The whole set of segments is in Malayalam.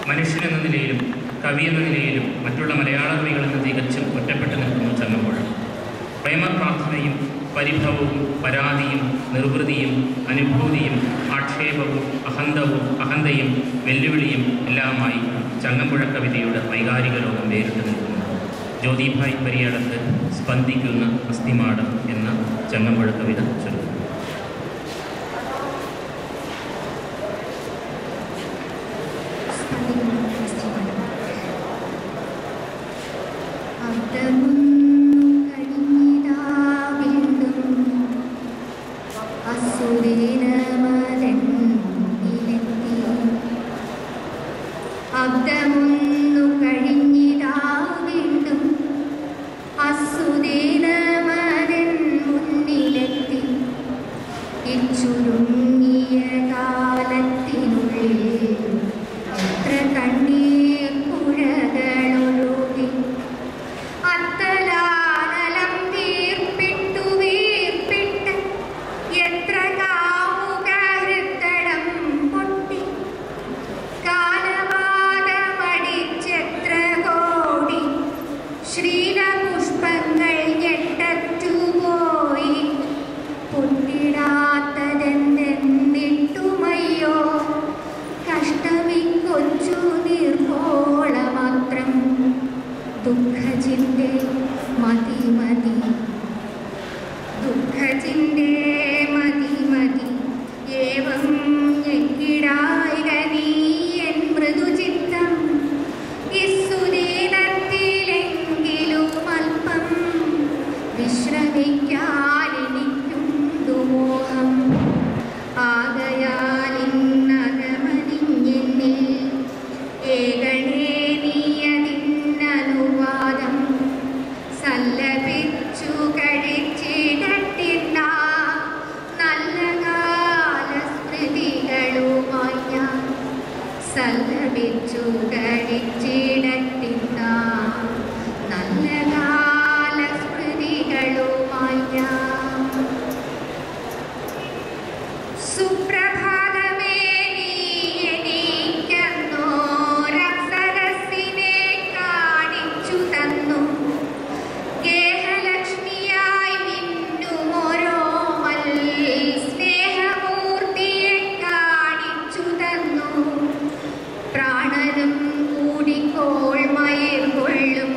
മനുഷ്യൻ എന്ന നിലയിലും കവി എന്ന നിലയിലും മറ്റുള്ള മലയാള കവികളിൽ നിന്ന് തികച്ചും ഒറ്റപ്പെട്ടു നിൽക്കുന്നു ചങ്ങമ്പുഴ പ്രേമപ്രാർത്ഥനയും പരിഭവവും പരാതിയും നിർവൃതിയും അനുഭൂതിയും ആക്ഷേപവും അഹന്തവും അഹന്തയും വെല്ലുവിളിയും എല്ലാമായി ചങ്ങമ്പുഴ കവിതയുടെ വൈകാരിക ലോകം വേറിട്ട് നിൽക്കുന്നു ജ്യോതിഭായ് പരിയടത്ത് സ്പന്ദിക്കുന്ന അസ്ഥിമാടം എന്ന ചങ്ങമ്പുഴ കവിത ചൊല്ലുന്നു അബ്ദമൊന്നു കഴിഞ്ഞിതാ വീണ്ടും അസുദീനമരൻ മുന്നിലെത്തി ഇച്ചുരുങ്ങിയ കാലത്തിനുള്ളിൽ എത്ര കണ്ണീർ പുഴകളൊഴുകി അത്തലാനലം തീർപ്പിട്ടു വീർപ്പിട്ട് എത്ര കാമുക ഹൃത്തടം പൊട്ടി കാലവാദമടിച്ചെത്ര കോടി ശ്രീലപുഷ്പങ്ങൾ ഞെട്ടറ്റുപോയി പൊട്ടിടാത്തതെന്തെന്നിട്ടുമയ്യോ കഷ്ടമി കൊച്ചു നീർക്കോളമാത്രം ദുഃഖചിന്റെ മതി മതി ദുഃഖചിന്റെ മതി മതി ഏവം ഞെക്കിടായിക നീ എൻ മൃദുചിത്തം ഇസുദീനത്തിലെങ്കിലും അല്പം വിശ്രമിക്കാനെനിക്കുണ്ടു മോഹം ആകയാലിന്നകമലിഞ്ഞെന്നിൽ ഏകണേ നീയതിന്നനുവാദം സല്ലപിച്ചു കഴിച്ചിടട്ടില്ല നല്ല കാലസ്മൃതികളുമായി ഞാൻ സല്ലപിച്ചു കഴിച്ചിടട്ടില്ല നല്ല കാലസ്മൃതികളുമായി ഞാൻ സുപ്രഭാതമേ നീ എനിക്കെന്നോരപ്സരസ്സിനെ കാണിച്ചു തന്നു ഗേഹലക്ഷ്മിയായി മിന്നുമോരോമൽ സ്നേഹമൂർത്തിയെ കാണിച്ചു തന്നു പ്രാണനും കൂടിക്കോൾ മയിർ കൊള്ളും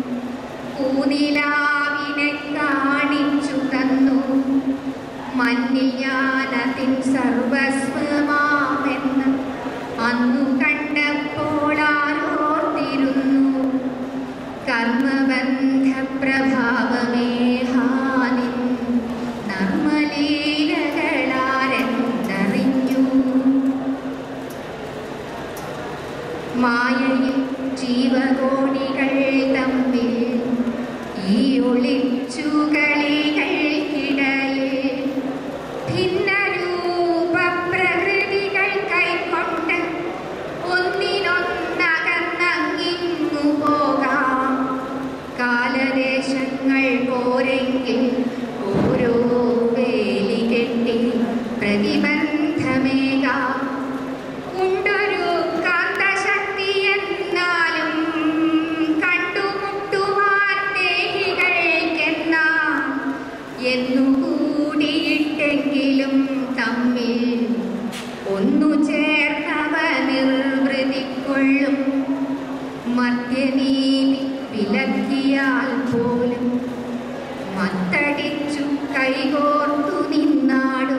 പൂനിലാവിനെ കാണിച്ചു തന്നു മഞ്ഞിൽ ഞാനതിൻ സർവസ്വമാമെന്ന് അന്നു കണ്ടപ്പോൾ ആരോർത്തിരുന്നു കർമ്മബന്ധ പ്രഭാവമേ ഹാനിൻ നർമ്മലീലകളാരെന്തറിഞ്ഞു മായയിൽ ജീവകോടികൾ തമ്മിൽ ഈ ഒളിച്ചുകളികൾക്കിടയിൽ ഭിന്നരൂപ പ്രകൃതികൾ കൈക്കൊണ്ട് ഒന്നിനൊന്നകന്നങ്ങിങ്ങു പോകാം കാലദേശങ്ങൾ പോരെങ്കിൽ ഓരോ വേലി കെട്ടി പ്രതിബന്ധമേകാം ഉണ്ടൊരു കാന്തശക്തി എന്നാലും കണ്ടുമുട്ടുവാൻ ദേഹികൾക്കെന്നാ എന്നുകൂടിയിട്ടെങ്കിലും തമ്മിൽ ഒന്നു ചേർന്നവ നിർവൃതിക്കൊള്ളും മദ്യനീതി വിലക്കിയാൽ പോലും മത്തടിച്ചു കൈകോർത്തു നിന്നാടും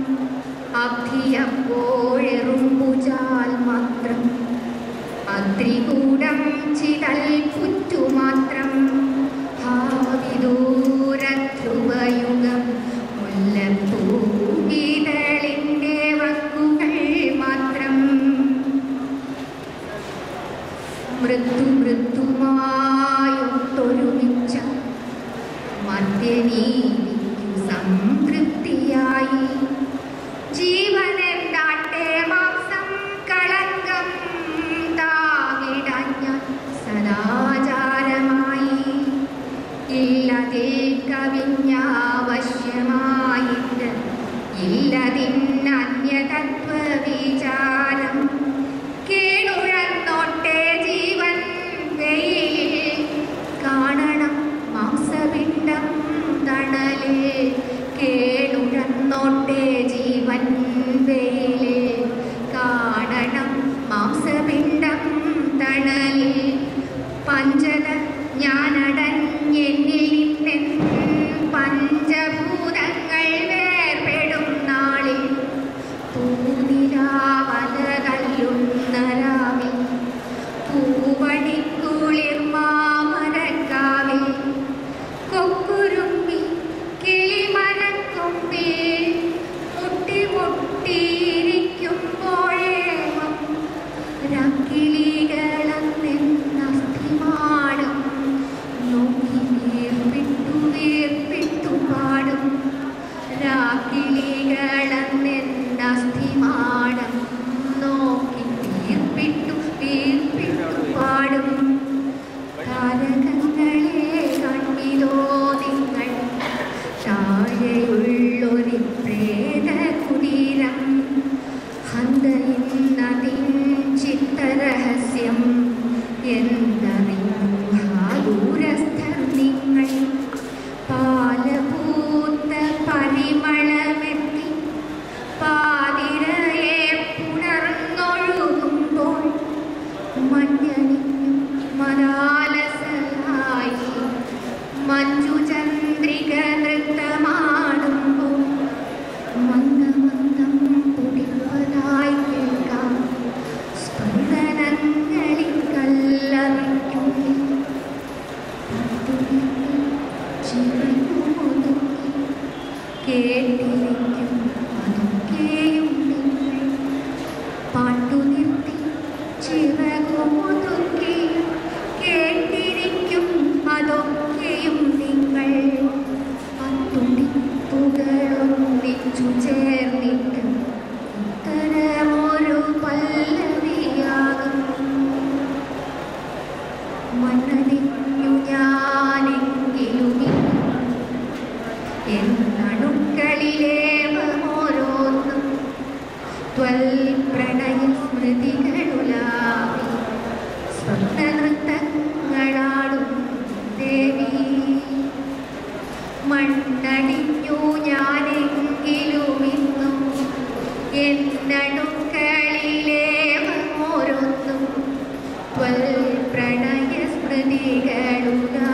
അഭിയപ്പോഴെറുമ്പുചാൽ മാത്രം അദ്രികൂടം ചിതൽ പുറ്റുമാത്രം ഭാവിദൂരധ്രുവയുഗം മുല്ലപ്പൂവിതളിൻ്റെ വക്കുകൾ മാത്രം മൃദു മൃദുമായൊത്തൊരുമിച്ച മദ്യനീതിക്കു സംതൃപ്തിയായി ജീവനെന്താട്ടെ മാംസം കളങ്കം താവിടഞ്ഞ സദാചാരമായി ഇല്ലതിൽ കവിഞ്ഞാവശ്യമായിട്ട് ഇല്ലതിന്നന്യതത്വ വിചാരം കേടുഴന്നോട്ട പഞ്ചത ഞാനടഞ്ഞെന്നിൽ നിന്നെൻ പഞ്ചഭൂതങ്ങൾ വേർപെടും നാളിൽ പൂനിലാവലതല്ലുന്ന രാവിൽ പൂവണിക്കുളിർ മാമരക്കാവിൽ കൊക്കുരുമ്പി കിളിമരക്കൊമ്പിൽ മുട്ടി മുട്ടിയിരിക്കുമ്പോഴേമം രക്കിളികളെന്നസ്ഥിമാടും നോക്കി വീർപ്പിട്ടു വീർപ്പിട്ടു പാടും രാക്കിളികളെന്നസ്ഥിമാടം നോക്കി വീർപ്പിട്ടു വീർപ്പിട്ടു പാടും താരകങ്ങളെ കണ്ണിലോ നിങ്ങൾ താഴെയുള്ളൊരു പ്രേത കുടീരം ഹന്തയിന്നതിൻ ചിത്തരഹസ്യം എന്തറിഞ്ഞു ആ ദൂരസ്ഥർ നിങ്ങൾ പാലപൂത്ത പരിമളമെത്തി പാതിരയെ പുണർന്നൊഴുകുമ്പോൾ മഞ്ഞണിഞ്ഞു മരാലസലായി മഞ്ജുചന്ദ്രിക നൃത്തമാടുമ്പോൾ മന്ദമന്ദം പൊടിപ്പതായി കേൾക്കാം സ്പന്ദനങ്ങളിൽ കല്ലറിക്കുള്ളിൽ ചിറകുമൊതുക്കി കേട്ടിരിക്കും അതൊക്കെയും നിങ്ങൾ പാട്ടു നിർത്തി ചിറകുമൊതുക്കി കേട്ടിരിക്കും അതൊക്കെയും നിങ്ങൾ അത്തുടിപ്പുകളൊന്നിച്ചു ചേർന്നിട്ട് ഇത്തരമൊരു പല്ലവിയാകും മണ്ണടിഞ്ഞു ഞാനെങ്കിലും എന്നണുക്കളിലേവമോരോന്നും ത്വൽപ്രണയ സ്മൃതികളുലാവി സ്വപ്നനൃത്തങ്ങളാടും ദേവി മണ്ണടിഞ്ഞു ഞാനെങ്കിലും ഇന്നും എന്നണുക്കളിലേവമോരോന്നും ത്വൽപ്രണയ സ്മൃതികളുലാവി